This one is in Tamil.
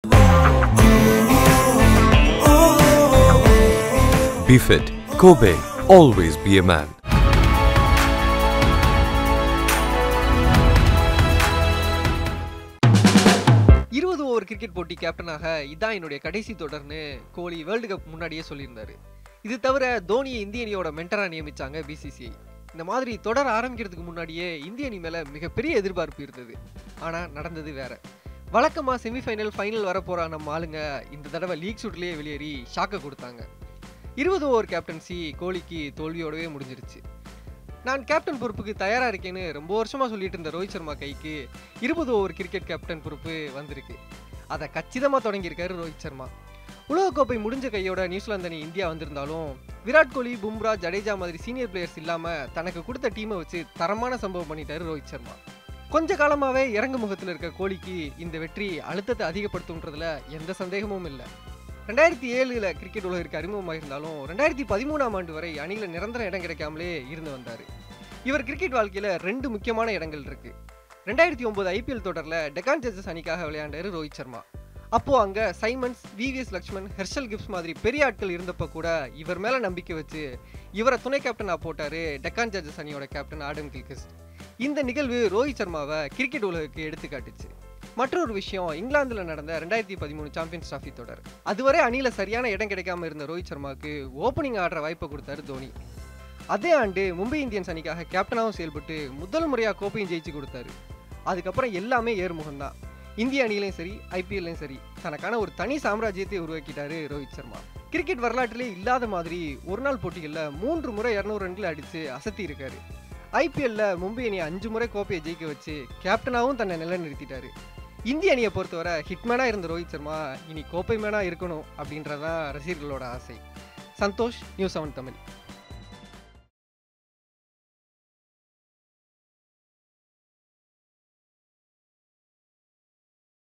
Be fit. Kobe. Always be a man. இருபது ஓவர் கிரிக்கெட் போட்டி கேப்டனாக இதான் என்னுடைய கடைசி தொடர்னு கோலி வேர்ல்டு கப் முன்னாடியே சொல்லியிருந்தாரு இது தவிர தோனியை இந்திய அணியோட மென்டரா நியமிச்சாங்க பிசிசிஐ இந்த மாதிரி தொடர் ஆரம்பிக்கிறதுக்கு முன்னாடியே இந்திய அணி மேல மிகப்பெரிய எதிர்பார்ப்பு இருந்தது ஆனா நடந்தது வேற வழக்கமா செமிஃபைனல் ஃபைனல் வரப்போற நம்ம ஆளுங்க இந்த தடவை லீக் ஷூட்லயே வெளியேறி ஷாக்கை கொடுத்தாங்க இருபது ஓவர் கேப்டன்சி கோலிக்கு தோல்வியோடவே முடிஞ்சிருச்சு நான் கேப்டன் பொறுப்புக்கு தயாரா இருக்கேன்னு ரொம்ப வருஷமா சொல்லிட்டு இருந்த ரோஹித் சர்மா கைக்கு இருபது ஓவர் கிரிக்கெட் கேப்டன் பொறுப்பு வந்திருக்கு அதை கச்சிதமாக தொடங்கியிருக்காரு ரோஹித் சர்மா உலகக்கோப்பை முடிஞ்ச கையோட நியூசிலாந்து அணி இந்தியா வந்திருந்தாலும் விராட் கோலி பும்ரா ஜடேஜா மாதிரி சீனியர் பிளேயர்ஸ் இல்லாமல் தனக்கு கொடுத்த டீமை வச்சு தரமான சம்பவம் பண்ணிட்டாரு ரோஹித் சர்மா கொஞ்ச காலமாகவே இறங்கு முகத்தில் இருக்க கோலிக்கு இந்த வெற்றி அழுத்தத்தை அதிகப்படுத்துன்றதுல எந்த சந்தேகமும் இல்லை ரெண்டாயிரத்தி ஏழுல கிரிக்கெட் உலகிற்கு அறிமுகமாக இருந்தாலும் ரெண்டாயிரத்தி பதிமூணாம் ஆண்டு வரை அணியில் நிரந்தர இடம் கிடைக்காமலே இருந்து வந்தார் இவர் கிரிக்கெட் வாழ்க்கையில் ரெண்டு முக்கியமான இடங்கள் இருக்கு ரெண்டாயிரத்தி ஒன்பது ஐபிஎல் தொடரில் டெக்கான் ஜட்ஜஸ் அணிக்காக விளையாண்டாரு ரோஹித் சர்மா அப்போ அங்க Symonds VVS Laxman Herschelle Gibbs மாதிரி பெரிய ஆட்கள் இருந்தப்ப கூட இவர் மேல நம்பிக்கை வச்சு இவரை துணை கேப்டனா போட்டாரு டெக்கான் ஜட்ஜஸ் அணியோட கேப்டன் ஆடம் கில்கிஸ்ட் இந்த நிகழ்வு ரோஹித் சர்மாவை கிரிக்கெட் உலகுக்கு எடுத்துக்காட்டுச்சு மற்றொரு விஷயம் இங்கிலாந்துல நடந்த ரெண்டாயிரத்தி பதிமூணு சாம்பியன்ஸ் டிராஃபி தொடர் அதுவரை அணியில சரியான இடம் கிடைக்காம இருந்த ரோஹித் சர்மாவுக்கு ஓப்பனிங் ஆடுற வாய்ப்பை கொடுத்தாரு தோனி அதே ஆண்டு மும்பை இந்தியன்ஸ் அணிக்காக கேப்டனாகவும் செயல்பட்டு முதல் முறையாக கோப்பையும் ஜெயிச்சு கொடுத்தாரு அதுக்கப்புறம் எல்லாமே ஏறுமுகம் தான் இந்திய அணியிலையும் சரி ஐபிஎல்லையும் சரி தனக்கான ஒரு தனி சாம்ராஜ்யத்தை உருவாக்கிட்டாரு ரோஹித் சர்மா கிரிக்கெட் வரலாற்றிலே இல்லாத மாதிரி ஒரு நாள் போட்டிகளில் மூன்று முறை இரநூறு ரன்கள் அடித்து அசத்தி இருக்காரு ஐபிஎல்ல மும்பை அணி அஞ்சு முறை கோப்பையை ஜெயிக்க வச்சு கேப்டனாகவும் தன்னை நிலைநிறுத்திட்டாரு இந்திய அணியை பொறுத்தவரை ஹிட்மேனாக இருந்த ரோஹித் சர்மா இனி கோப்பை மேனாக இருக்கணும் அப்படின்றதான் ரசிகர்களோட ஆசை சந்தோஷ் நியூஸ் செவன் தமிழ்